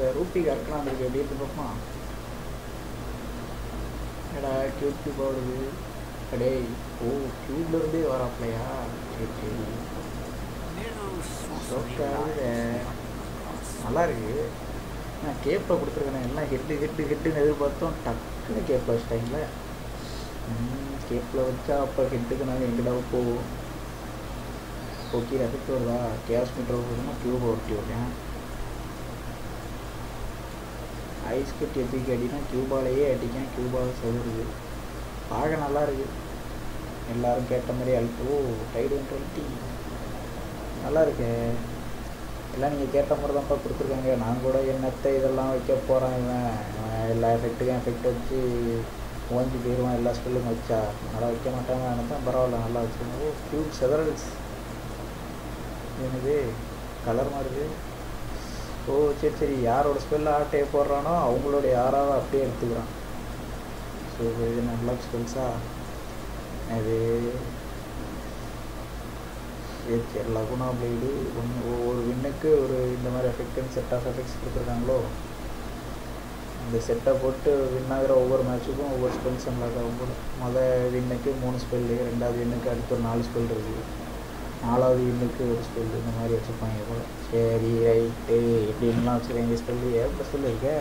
இந்த ரூபி கரெக்டாக இருக்கு எப்படி இருக்கு பார்ப்போமா என்னடா கியூப் கியூப் ஓடுது அடே ஓ கியூப்ல இருந்தே வராப்லையா சரி சரி ஓகே நல்லா இருக்கு நான் கேப்பில் கொடுத்துருக்கேன் எல்லாம் ஹெட்டு ஹெட்டு ஹெட்டுன்னு எதிர்பார்த்தோம் டக்குன்னு கேப்பில் வச்சிட்டாங்களே கேப்பில் வச்சா அப்போ ஹெட்டுக்கு நாங்கள் எங்கடா போவோம் ஓகே எஃபெக்ட் வருதா கேஸ் மீட்டர் போதுன்னா டியூப் ஒட்டி விட்டேன் ஐஸ் கட்டி எப்படி அடினா கியூபாலேயே அடிக்கேன் கியூபாவில் செதுருது பார்க்க நல்லா இருக்கு எல்லாரும் கேட்ட மாதிரி அல்ட்டோ டைடு ஒன் டுவெண்ட்டி நல்லா இருக்கு எல்லாம் நீங்கள் கேட்ட மாதிரி தான்ப்பா கொடுத்துருக்காங்க நான் கூட என்னத்தை இதெல்லாம் வைக்க போகிறேன் இவன் இவன் எல்லா எஃபெக்ட்டுக்கும் எஃபெக்ட் வச்சு ஓஞ்சி போயிடுவான் எல்லா ஸ்கில்லும் வச்சா நல்லா வைக்க மாட்டாங்க நினைப்பேன் பரவாயில்ல நல்லா வச்சுருங்க ஓ க்யூப் செதரல்ஸ் என்னது கலர் மாறுது ஓ சரி சரி யாரோட ஸ்பெல்ல ஆட்டையை போடுறானோ அவங்களோட யாராவது அப்படியே எடுத்துக்கிறான் ஸோ இது நல்ல ஸ்பெல்ஸா அது சரி சரி லகுனா பிளேடு ஒன்று ஒவ்வொரு வின்னுக்கு ஒரு இந்த மாதிரி எஃபெக்ட் செட் ஆஃப் எஃபெக்ட்ஸ் கொடுத்துருக்காங்களோ இந்த செட்டை போட்டு வின் ஆகிற ஒவ்வொரு மேட்ச்சுக்கும் ஒவ்வொரு ஸ்பெல்ஸ் அன்லாக் ஆகும் போல மொதல் வின்னுக்கு மூணு ஸ்பெல்லு ரெண்டாவது வின்னுக்கு அடுத்து ஒரு நாலு ஸ்பெல் இருக்குது நாலாவது வின்னுக்கு ஒரு ஸ்பெல் இந்த மாதிரி வச்சுருப்பாங்க போல சரி ரைட்டு எப்படின்லாம் வச்சுருக்காங்க ஸ்பெல்லு ஏற்பட்ட ஸ்பெல் இருக்க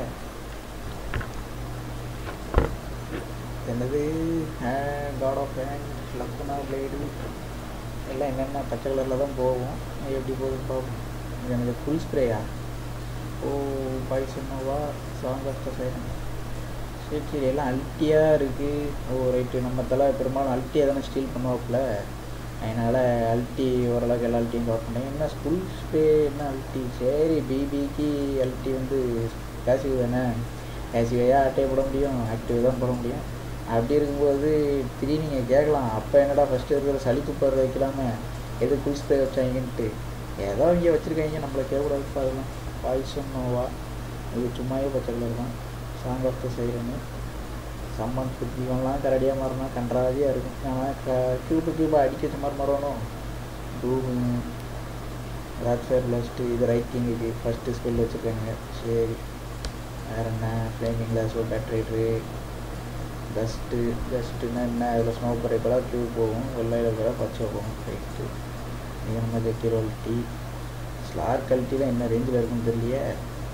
என்னது காட் ஆஃப் ஹேண்ட் லக்குனா பிளேடு எல்லாம் என்னென்ன பச்சை கலரில் தான் போகும் இது எப்படி போகுதுன்னு பார்ப்போம் இது எனக்கு ஃபுல் ஸ்ப்ரேயா ஓ பாய் சொன்னவா சாங் ஆஃப் த சைரன் சரி சரி எல்லாம் அல்ட்டியாக இருக்குது ஓ ரைட்டு நம்ம தலை பெரும்பாலும் அல்ட்டியாக தானே ஸ்டீல் பண்ணுவாப்புல அதனால் அல்ட்டி ஓரளவுக்கு எல்லா அல்ட்டியும் கவர் பண்ணேன் என்ன ஃபுல் ஸ்ப்ரே என்ன அல்ட்டி சரி பிபிக்கு அல்ட்டி வந்து பேசிவ் தானே பேசிவையாக அட்டையை போட முடியும் ஆக்டிவ் தான் போட முடியும் அப்படி இருக்கும்போது திடீர்னு நீங்கள் கேட்கலாம் அப்போ என்னடா ஃபஸ்ட்டு இருக்கிற சளி துப்புறது வைக்கலாமே எது ஃபுல் ஸ்ப்ரே வச்சாங்கன்ட்டு ஏதோ இங்கே வச்சுருக்காங்க நம்மளை கேட்கக்கூடாது அதெல்லாம் பாய்சன் நோவா இது சும்மாவே பச்சை கலர் தான் song of the siren summon குட்டிவெல்லாம் கரடியாக மாறினா கன்றாதியாக இருக்கும் ஆனால் க கியூபு கியூபாக அடிக்க வச்ச மாதிரி மாறணும் டூமு ராக்ஃபேர் பிளாஸ்ட்டு இது ரைட்டிங்குக்கு ஃபஸ்ட்டு ஸ்பெல் வச்சுருக்காங்க சரி வேறு என்ன ஃப்ளேமிங் கிளாஸோ பேட்ரி டஸ்ட்டு டஸ்ட்டுன்னா என்ன அதில் ஸ்னோ பறைப்பெல்லாம் க்யூ போகும் வெள்ளையில் இருக்கிற பச்சை போகும் ரைட்டு நீங்கள் நம்ம ஜெக்கிரோல் டீ ஸ்லார் கல்ட்டியில் என்ன ரேஞ்சில் இருக்குன்னு தெரியலையே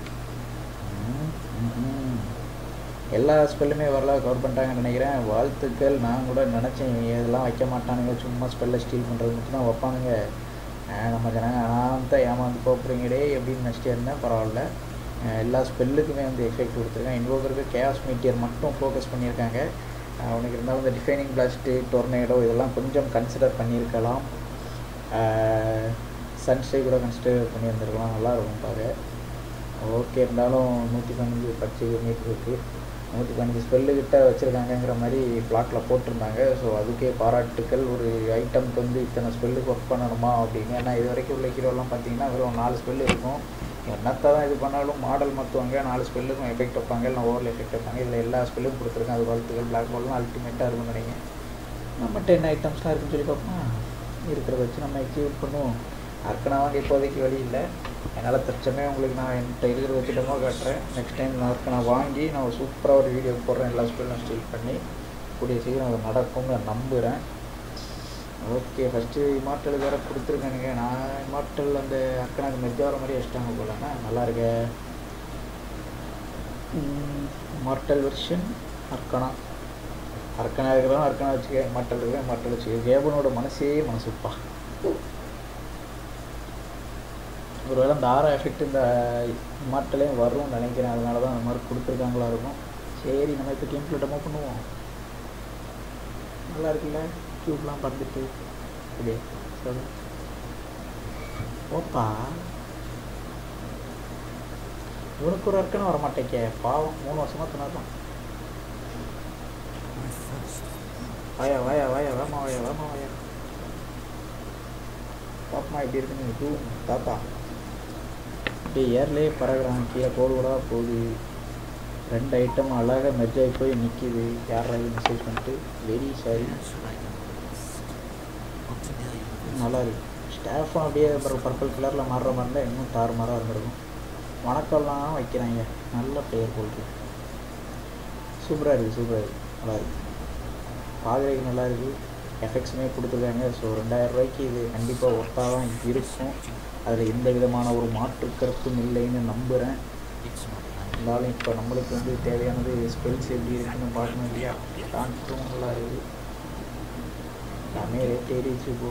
எல்லா ஸ்பெல்லுமே வரலாம் கவர் பண்ணிட்டாங்கன்னு நினைக்கிறேன் வாழ்த்துக்கள் நான் கூட நினச்சேன் இதெல்லாம் வைக்க மாட்டானுங்க சும்மா ஸ்பெல்லை ஸ்டீல் பண்ணுறது மட்டும் தான் வைப்பானுங்க நம்ம ஜனங்க அனாமத்தான் ஏமாந்து போகிறீங்கடே எப்படின்னு நினச்சிட்டே இருந்தேன் பரவாயில்ல எல்லா ஸ்பெல்லுக்குமே வந்து எஃபெக்ட் கொடுத்துருக்கேன் இன்வோக்கருக்கு கேஸ் மீட்டியர் மட்டும் ஃபோக்கஸ் பண்ணியிருக்காங்க அவனுக்கு இருந்தாலும் இந்த டிஃபைனிங் பிளாஸ்ட்டு டொர்னேடோ இதெல்லாம் கொஞ்சம் கன்சிடர் பண்ணியிருக்கலாம் சன்ஸ்டே கூட கன்சிடர் பண்ணியிருந்துருக்கலாம் நல்லாயிருக்கும் பார்க்க ஓகே இருந்தாலும் நூற்றி பதினஞ்சு பச்சை மீட்டர் இருக்குது நூற்றி பதினஞ்சு ஸ்பெல்லுக்கிட்ட வச்சுருக்காங்கங்கிற மாதிரி பிளாட்டில் போட்டிருந்தாங்க ஸோ அதுக்கே பாராட்டுக்கள் ஒரு ஐட்டம்க்கு வந்து இத்தனை ஸ்பெல்லுக்கு ஒர்க் பண்ணணுமா அப்படின்னு ஏன்னா இது வரைக்கும் உள்ள ஹீரோலாம் பார்த்தீங்கன்னா வெறும் நாலு ஸ்பெல் இருக்கும் என்னத்தை தான் இது பண்ணாலும் மாடல் மாற்றுவாங்க நாலு ஸ்பெல்லுக்கும் எஃபெக்ட் வைப்பாங்க இல்லை ஓவரில் எஃபெக்ட் வைப்பாங்க இதில் எல்லா ஸ்பெல்லும் கொடுத்துருக்கேன் அது வாழ்த்துக்கள் பிளாக் பால்லாம் அல்டிமேட்டாக இருக்கும்னு நினைக்கிறேன் நம்ம டென் ஐட்டம்ஸ்லாம் இருக்குன்னு சொல்லி பார்ப்போம் இருக்கிறத வச்சு நம்ம எக்ஸிக்யூட் பண்ணுவோம் அர்க்கனா வாங்க இப்போதைக்கு வழி இல்லை என்னால் தச்சமே உங்களுக்கு நான் என்கிட்ட இருக்கிற வச்சுட்டமாக காட்டுறேன் நெக்ஸ்ட் டைம் நான் அர்க்கனா வாங்கி நான் சூப்பராக ஒரு வீடியோ போடுறேன் எல்லா ஸ்பெல்லும் ஸ்டீல் பண்ணி கூடிய சீக்கிரம் அது நடக்கும்னு நான் நம்புகிறேன் ஓகே ஃபஸ்ட்டு இமார்ட்டலுக்கு வேறு கொடுத்துருக்கானுங்க நான் இமார்ட்டல் அந்த அக்கனாக்கு மெர்ஜ் ஆகிற மாதிரி வச்சிட்டாங்க போலண்ணா நல்லா இருக்க இமார்ட்டல் வெர்ஷன் அர்க்கனா அர்க்கனா இருக்கிறவன் அர்க்கனா வச்சுக்க இமார்ட்டல் இருக்கிற இமார்ட்டல் வச்சுக்க கேபனோட மனசே மனசுப்பா ஒருவேளை இந்த ஆரா எஃபெக்ட் இந்த இமார்ட்டலையும் வரும்னு நினைக்கிறேன் அதனால தான் அந்த மாதிரி கொடுத்துருக்காங்களா இருக்கும் சரி நம்ம இப்போ கேம் பிளே டெமோ பண்ணுவோம் நல்லா இருக்குல்ல டியூப்லாம் பறந்துட்டு அப்படியே சொல்லு ஓப்பா இவனுக்கு ஒரு அர்க்கனும் வர மாட்டேங்க பாவம் மூணு வருஷமாக தினாதான் வாயா வாயா வாயா வேமா வாயா வேமா வாயா பாப்பமா எப்படி இருக்குன்னு டூ தாத்தா அப்படியே ஏர்லேயே பறகுறான் கீழே கோடு கூட போகுது ரெண்டு ஐட்டம் அழகாக மெர்ஜ் ஆகி போய் நிற்கிது யாராவது மெசேஜ் பண்ணிட்டு வெரி சாரி நல்லா இருக்கு ஸ்டாஃபும் அப்படியே அப்புறம் பர்பிள் கலரில் மாறுற மாதிரி இருந்தால் இன்னும் தாறுமாறாக இருந்திருக்கும் வணக்கம்லாம் வைக்கிறாங்க நல்ல பெயர் போல் இருக்கு சூப்பராக இருக்குது சூப்பராக இருக்குது நல்லா இருக்குது பார்க்குறதுக்கு நல்லா இருக்குது எஃபெக்ட்ஸுமே கொடுத்துருக்காங்க ஸோ ரெண்டாயிரம் ரூபாய்க்கு இது கண்டிப்பாக ஒர்த்தாக தான் இருக்கும் அதில் எந்த விதமான ஒரு மாற்று கருத்தும் இல்லைன்னு நம்புகிறேன் இருந்தாலும் இப்போ நம்மளுக்கு வந்து தேவையானது ஸ்பெல்ஸ் எப்படி இருக்குன்னு பார்க்கணும் இல்லையா கான்ட்டும் நல்லா இருக்குது எல்லாமே ரேட் ஏறிச்சு இப்போ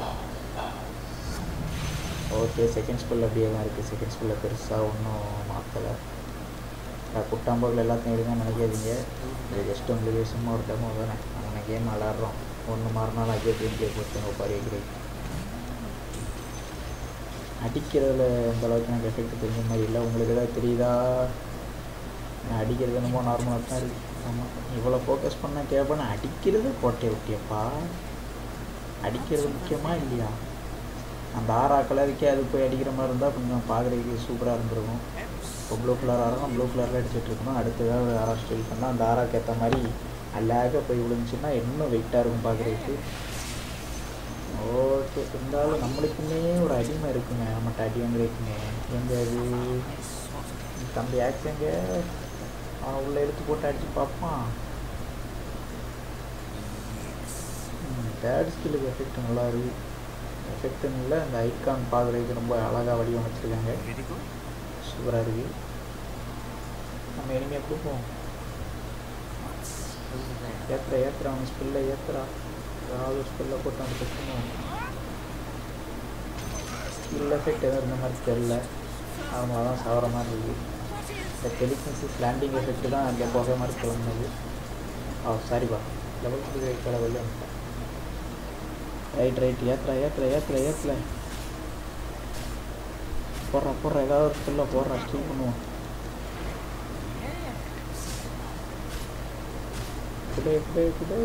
ஓகே செகண்ட் ஸ்பெல் அப்படியே தான் இருக்குது செகண்ட் ஸ்பெல்லில் பெருசாக ஒன்றும் மாற்றலை குட்டாம்பர்கள் எல்லாத்தையும் எடுங்க நினைக்காதீங்க இது ஜஸ்ட் உங்களுக்கு சும்மா ஒரு டெமோ தானே நம்ம கேம் விளாட்றோம் ஒன்று மாறினாலும் அதே கேம் பிளே கொடுத்துங்க பாரு எக்ரேட் அடிக்கிறதுல அந்த அளவுக்கு எனக்கு எஃபெக்ட் தெரிஞ்ச மாதிரி இல்லை உங்களுக்கு ஏதாவது தெரியுதா நான் அடிக்கிறது என்னமோ நார்மலாக தான் இருக்குது ஆமாம் இவ்வளோ ஃபோக்கஸ் பண்ண கேட்பேன் அடிக்கிறது கோட்டை விட்டியப்பா அடிக்கிறது முக்கியமாக இல்லையா அந்த ஆறா கலருக்கே அது போய் அடிக்கிற மாதிரி இருந்தால் கொஞ்சம் பார்க்குறதுக்கு சூப்பராக இருந்திருக்கும் இப்போ ப்ளூ கலர் ஆறாம் ப்ளூ கலரில் அடிச்சிட்டு இருக்கணும் அடுத்து ஏதாவது ஆரா ஸ்டைல் பண்ணால் அந்த ஆறாக்கு ஏற்ற மாதிரி அல்லாக போய் விழுந்துச்சுன்னா இன்னும் வெயிட்டாக இருக்கும் பார்க்குறதுக்கு ஓகே இருந்தாலும் நம்மளுக்குமே ஒரு அடிமை இருக்குங்க நம்மகிட்ட அடி வாங்குறதுக்குங்க எங்க அது தம்பி ஆக்சுங்க அவன் உள்ள எடுத்து போட்டு அடிச்சு பார்ப்பான் தேர்ட் ஸ்கில்லுக்கு எஃபெக்ட் நல்லா இருக்கு எஃபெக்ட்னு இல்லை அந்த ஐக்கான் பார்க்குறதுக்கு ரொம்ப அழகாக வடிவமைச்சிருக்காங்க சூப்பராக இருக்குது நம்ம இனிமேல் கொடுப்போம் ஏத்துற ஏத்துற அவன் ஸ்பில்ல ஏத்துறா ஏதாவது ஸ்பில்ல போட்டு அவன் கட்டணும் ஸ்கில் எஃபெக்ட் எதுவும் இருந்த மாதிரி தெரில அவங்க தான் சாவர மாதிரி இருக்குது இந்த டெலிகின்சிஸ் லேண்டிங் எஃபெக்ட் தான் அந்த போக மாதிரி கிளம்புனது ஆ சாரிப்பா லெவல் த்ரீ ரைட் வெளில ரைட் ரைட் ஏத்துறா ஏத்துற ஏத்துற ஏத்துல போடுறா போடுறா ஏதாவது ஒரு ஸ்கில்ல போடுறா ஸ்டில் பண்ணுவோம் குடே குடே குடே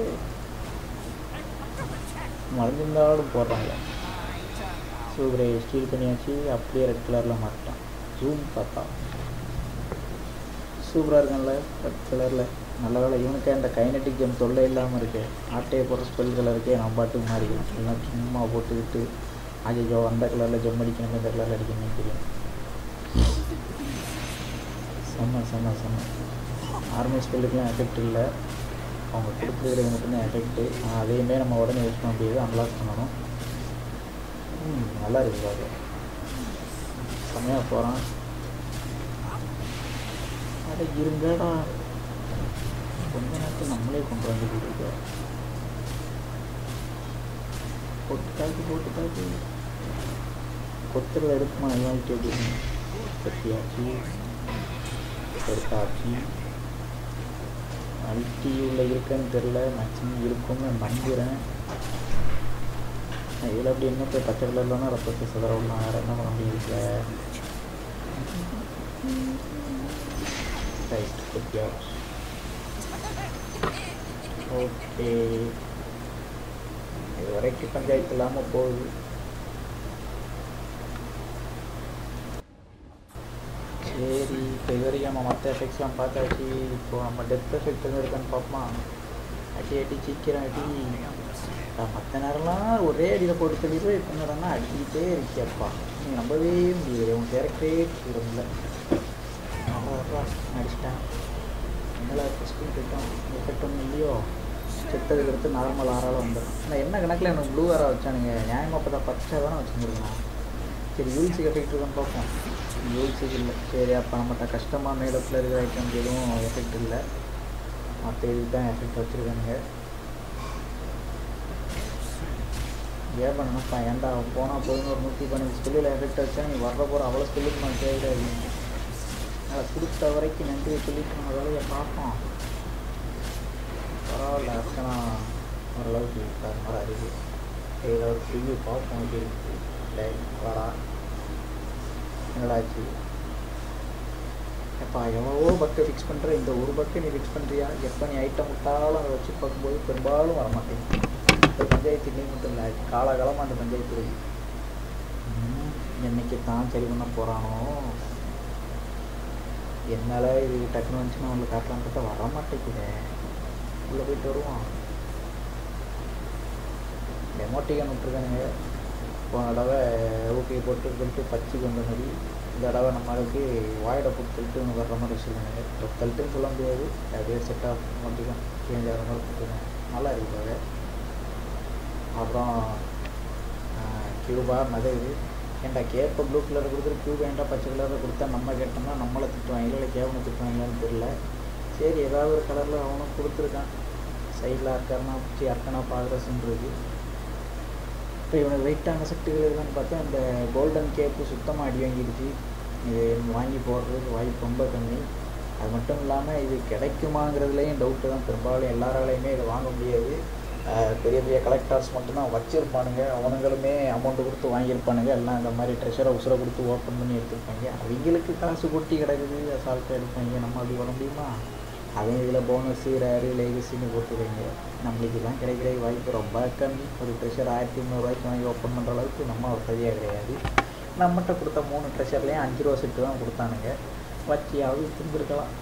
மறைஞ்சிருந்தாலும் போடுறாங்க சூப்பரே ஸ்டீல் பண்ணியாச்சு அப்படியே ரெட் கலரில் மாட்டான் ஜூம் பார்த்தா சூப்பராக இருக்கும்ல ரெட் கலரில் நல்ல வேலை இவனுக்கே அந்த கைனட்டிக் கேம் தொல்லை இல்லாமல் இருக்கு ஆட்டையை போடுற ஸ்பெல் கலருக்கே நம்ம பாட்டுக்கு மாறிக்கலாம் எல்லாம் சும்மா போட்டுக்கிட்டு ஐயோ அந்த கலரில் ஜம் அடிக்கணும் இந்த கலரில் அடிக்கணும்னு தெரியும் செம்ம செம்ம செம்ம நார்மல் ஸ்பெல்லுக்குலாம் எஃபெக்ட் இல்லை அவங்க கொடுத்துருக்கிறது மட்டும்தான் எஃபெக்ட்டு அதையுமே நம்ம உடனே யூஸ் பண்ண முடியாது அன்லாக் பண்ணணும் ம் நல்லா இருக்குது பார்க்க செம்மையாக போகிறான் அட இருங்கடா கொஞ்ச நேரத்தில் நம்மளே கொண்டு வந்து கொடுத்துருக்கோம் போட்டு தாக்கு போட்டு தாக்கு கொத்துறத எடுக்குமா இவாலிட்டி அப்படின்னு கத்தியாச்சு எடுத்தாச்சு அல்டி உள்ள இருக்குன்னு தெரில மேக்ஸிமம் இருக்கும்னு நான் நம்புகிறேன் இதில் அப்படி என்ன போய் பச்சை கலர்லனா ரத்தத்தை சிதற விடலாம் வேறு என்ன பண்ண முடியல ரைட் கத்தியாச்சு ஓகே இது வரைக்கும் பஞ்சாயத்து இல்லாமல் போகுது சரி இப்போ இது வரைக்கும் நம்ம மற்ற எஃபெக்ட்ஸ்லாம் பார்த்தாச்சு இப்போ நம்ம டெத் எஃபெக்ட் எதுவும் இருக்கான்னு பார்ப்போமா அடி அடி சீக்கிரம் அடி மற்ற நேரம்லாம் ஒரே அடியில் போட்டு தள்ளிடுவோம் இப்போ நேரம்னா அடிக்கிட்டே இருக்கியப்பா நீ நம்பவே முடியாது உன் கேரக்டரே இல்லை அடிச்சிட்டேன் என்னடா ஸ்கின் கிட்டும் எஃபெக்ட் ஒன்றும் இல்லையோ செத்ததுக்கு அடுத்து நார்மல் ஆறால் வந்துடும் ஆனால் என்ன கணக்கில் எனக்கு ப்ளூ ஆரா வச்சானுங்க நியாயமாக பார்த்தா பச்சை தானே வச்சுருந்துருக்கணும் சரி யூல்ஸுக்கு எஃபெக்ட் இருக்கான்னு பார்ப்போம் யூல்ஸுக்கு இல்லை சரி அப்போ நம்மகிட்ட கஷ்டமாக மேடப்பில் இருக்கிற ஐட்டம்ஸ் எதுவும் எஃபெக்ட் இல்லை மற்ற இதுக்கு தான் எஃபெக்ட் வச்சுருக்கானுங்க ஏன் பண்ணப்பா ஏன்டா போனால் போதுன்னு ஒரு நூற்றி பன்னெண்டு ஸ்கில்லில் எஃபெக்ட் வச்சா நீ வர்ற போகிற அவ்வளோ ஸ்கில்லுக்கு நான் தேவையில்லை அதனால் கொடுத்த வரைக்கும் நன்றியை சொல்லிட்டு நம்ம வேலையை பார்ப்போம் பரவாயில்ல அர்ச்சனா ஓரளவுக்கு அது மாதிரி அறிவு ஏதாவது ஒரு ரிவ்யூ பார்ப்போம் எப்படி இருக்கு இல்லை வரா என்னடாச்சு எப்பா எவ்வளவோ பக்கை ஃபிக்ஸ் பண்ணுற இந்த ஒரு பக்கை நீ ஃபிக்ஸ் பண்ணுறியா எப்போ நீ ஐட்டம் விட்டாலும் அதை வச்சு பார்க்கும்போது பெரும்பாலும் வரமாட்டேங்குது இந்த பஞ்சாயத்து நீ மட்டும் இல்லை காலகாலமாக அந்த பஞ்சாயத்து இருக்கு என்னைக்கு தான் சரி பண்ண போகிறானோ என்னால் இது டக்குன்னு வந்துச்சுன்னா அவங்களுக்கு காட்டலான்னு பார்த்தா வர மாட்டேங்குதே உள்ளே போயிட்டு வருவான் டெமோட்டிகன் விட்டுருக்கானுங்க போன தடவை ஊட்டி போட்டு சொல்லிட்டு பச்சை கொண்ட மாதிரி இந்த தடவை நம்மளுக்கு வாயோட புட் தள்ளிட்டு வர்ற மாதிரி வச்சுருக்காங்க புட் தள்ளிட்டுன்னு சொல்ல முடியாது அப்படியே செட் ஆஃப் மட்டும் சேஞ்ச் ஆகிற மாதிரி கொடுத்துருக்காங்க நல்லா இருக்குது அப்புறம் கியூபா மது இது ஏன்டா கேப்பை ப்ளூ கலர் கொடுத்துட்டு கியூப் ஏன்டா பச்சை கலரில் கொடுத்தா நம்ம கேட்டோம்னா நம்மளை திட்டுவாங்க இல்லை கேவனை திட்டுவாங்களான்னு தெரில சரி ஏதாவது ஒரு கலரில் அவனும் கொடுத்துருக்கான் சைடில் அர்க்கனா சி அர்க்கனா பாக்ரஸ்ன்றது இப்போ இவனுக்கு வெயிட்டான சக்திகள் எதுன்னு பார்த்தா இந்த கோல்டன் கேப்பு சுத்தமாக அடி வாங்கிடுச்சு இது வாங்கி போடுறதுக்கு வாய்ப்பு ரொம்ப கம்மி அது மட்டும் இல்லாமல் இது கிடைக்குமாங்கிறதுலேயும் டவுட்டு தான் பெரும்பாலும் எல்லாராலையுமே இதை வாங்க முடியாது பெரிய பெரிய கலெக்டர்ஸ் மட்டும்தான் வச்சுருப்பானுங்க அவனுங்களுமே அமௌண்ட்டு கொடுத்து வாங்கியிருப்பானுங்க எல்லாம் இந்த மாதிரி ட்ரெஷரை உசுரை கொடுத்து ஓப்பன் பண்ணி எடுத்துருப்பாங்க அவங்களுக்கு காசு கொட்டி கிடக்குது அசால்ட்டாக எடுப்பாங்க நம்ம அப்படி பண்ண முடியுமா அதே இதில் போனஸு ரேரு லேகசின்னு போட்டுருவாங்க நம்மளுக்கு இதெல்லாம் கிடைக்கிற வாய்ப்பு ரொம்ப கம்மி ஒரு ட்ரெஷர் ஆயிரத்தி முந்நூறுவாய்க்கு வாங்கி ஓப்பன் பண்ணுற அளவுக்கு நம்ம வசதியாக கிடையாது நம்மகிட்ட கொடுத்த மூணு ட்ரெஷர்லேயும் அஞ்சு ரூபா செட்டு தான் கொடுத்தானுங்க வச்சியாவது திரும்பிருக்கலாம்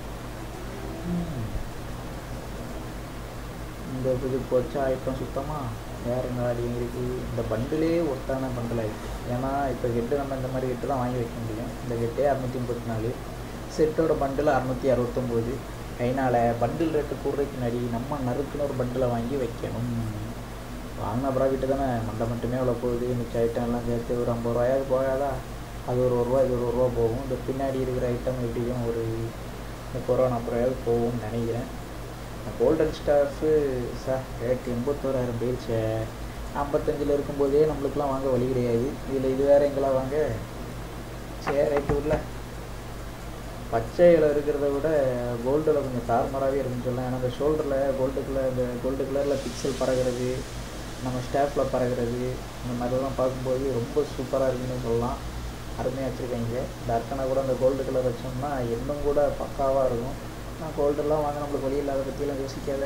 இந்த இது போச்சா ஐட்டம் சுத்தமாக வேறு என்ன அடியும் இருக்குது இந்த பண்டிலே ஒருத்தான பண்டில் ஆகிடுச்சு ஏன்னா இப்போ ஹெட்டு நம்ம இந்த மாதிரி ஹெட்டு தான் வாங்கி வைக்க முடியும் இந்த ஹெட்டே அறநூற்றி முப்பத்தி நாலு செட்டோட பண்டில் அறநூற்றி அறுபத்தொம்போது கைனால் பண்டில் ரேட்டு கூடுறதுக்கு நடி நம்ம நறுக்குன்னு ஒரு பண்டில் வாங்கி வைக்கணும் வாங்கின ப்ராஃபிட்டு தானே மண்டை மட்டுமே அவ்வளோ போகுது மிச்ச ஐட்டம் எல்லாம் சேர்த்து ஒரு ஐம்பது ரூபாயாவது போகாதா அது ஒரு ஒரு ரூபா இது ஒரு ரூபா போகும் இந்த பின்னாடி இருக்கிற ஐட்டம் எப்படியும் ஒரு முப்பது ரூபா நாற்பது ரூபாயாவது போகும்னு நினைக்கிறேன் கோல்டன் ஸ்டாஃபு சார் ரேட்டு எண்பத்தோராயிரம் போயிடுச்சே ஐம்பத்தஞ்சில் இருக்கும்போதே நம்மளுக்குலாம் வாங்க வழி கிடையாது இதில் இது வேறு எங்கெல்லாம் வாங்க சரி ரைட்டு உள்ள பச்சையில் இருக்கிறத விட கோல்டில் கொஞ்சம் தார்மராகவே இருக்குன்னு சொல்லலாம் ஏன்னா அந்த ஷோல்டரில் கோல்டு கலர் இந்த கோல்டு கலரில் பிக்சல் பறக்கிறது நம்ம ஸ்டாஃபில் பறக்கிறது இந்த மாதிரிலாம் பார்க்கும்போது ரொம்ப சூப்பராக இருக்குன்னு சொல்லலாம் அருமையாக வச்சுருக்காங்க இந்த அர்த்தனை கூட அந்த கோல்டு கலர் வச்சோம்னா இன்னும் கூட பக்காவாக இருக்கும் நான் கோல்டெல்லாம் வாங்க நம்மளுக்கு வழி இல்லாத பற்றியெல்லாம் யோசிக்காத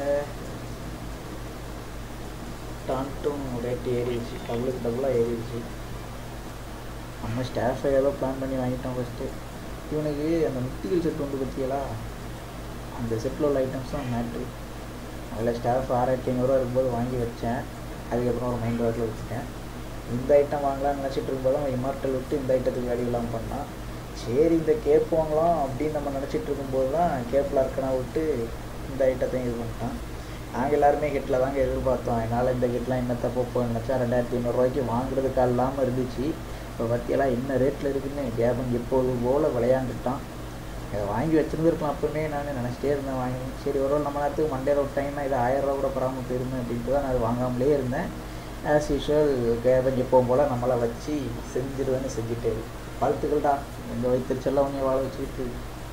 டான்ட்டும் ரேட்டு ஏறிடுச்சு டபுளுக்கு டபுளாக ஏறிடுச்சு நம்ம ஸ்டாஃபை ஏதோ பிளான் பண்ணி வாங்கிட்டோம் ஃபஸ்ட்டு இவனுக்கு அந்த முத்திகள் செட் வந்து பற்றியலா அந்த செட்டில் உள்ள ஐட்டம்ஸ் தான் மேட்ரு அதில் ஸ்டாஃப் ஆறாயிரத்தி ஐநூறுரூவா இருக்கும்போது வாங்கி வச்சேன் அதுக்கப்புறம் ஒரு மைண்ட் வாக்கில் வச்சுட்டேன் இந்த ஐட்டம் வாங்கலாம்னு நினச்சிட்டு இருக்கும்போது அவன் இமார்ட்டல் விட்டு இந்த ஐட்டத்துக்கு வேல்யூ இல்லாமல் பண்ணான் சரி இந்த கேப் வாங்கலாம் அப்படின்னு நம்ம நினச்சிட்டு இருக்கும்போது தான் கேப்பில் இருக்கனா விட்டு இந்த ஐட்டத்தையும் இது பண்ணிட்டான் நாங்கள் எல்லாருமே கெட்டில் தாங்க எதிர்பார்த்தோம் என்னால் இந்த கெட்லாம் என்ன தப்பு நினச்சா ரெண்டாயிரத்தி ஐநூறுரூவாய்க்கு வாங்குறதுக்கு இல்லாமல் இருந்துச்சு இப்போ பற்றியெல்லாம் என்ன ரேட்டில் இருக்குன்னு கேபன் எப்போது போல் விளையாண்டுட்டான் இதை வாங்கி வச்சுருந்துருக்கலாம் அப்போவுமே நான் நினச்சிட்டே இருந்தேன் வாங்கி சரி ஒரு நம்ம நேரத்துக்கு மண்டேல விட்டாங்கன்னா இது ஆயிரரூவா கூட பராமல் போயிருமே அப்படின்ட்டு தான் நான் அது வாங்காமலே இருந்தேன் ஆஸ் யூஷுவல் கேபன் எப்பவும் போல் நம்மளை வச்சு செஞ்சிருவேன்னு செஞ்சுட்டே வாழ்த்துக்கள்டா இந்த வயிற்றுச்செல்லாம் உன்னை வாழ வச்சுக்கிட்டு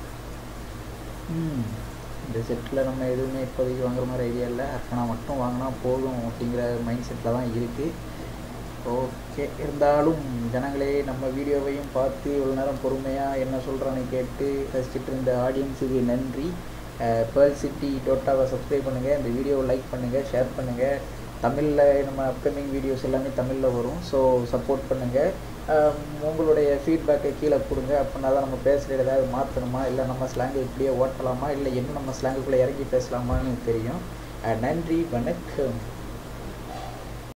ம் இந்த செட்டில் நம்ம எதுவுமே இப்போதைக்கு வாங்குற மாதிரி ஐடியா இல்லை அர்ப்பணா மட்டும் வாங்கினா போதும் அப்படிங்கிற மைண்ட் செட்டில் தான் இருக்குது ஓகே இருந்தாலும் ஜனங்களே நம்ம வீடியோவையும் பார்த்து இவ்வளோ நேரம் பொறுமையாக என்ன சொல்கிறான்னு கேட்டு ரசிச்சுட்டு இருந்த ஆடியன்ஸுக்கு நன்றி பேர்ல் சிட்டி டோட்டாவை சப்ஸ்கிரைப் பண்ணுங்கள் இந்த வீடியோவை லைக் பண்ணுங்கள் ஷேர் பண்ணுங்கள் தமிழில் நம்ம அப்கமிங் வீடியோஸ் எல்லாமே தமிழில் வரும் ஸோ சப்போர்ட் பண்ணுங்கள் உங்களுடைய ஃபீட்பேக்கை கீழே கொடுங்க அப்படின்னா தான் நம்ம பேசுகிற ஏதாவது மாற்றணுமா இல்லை நம்ம ஸ்லாங்கை இப்படியே ஓட்டலாமா இல்லை என்ன நம்ம ஸ்லாங்குக்குள்ளே இறங்கி பேசலாமான்னு தெரியும் நன்றி வணக்கம்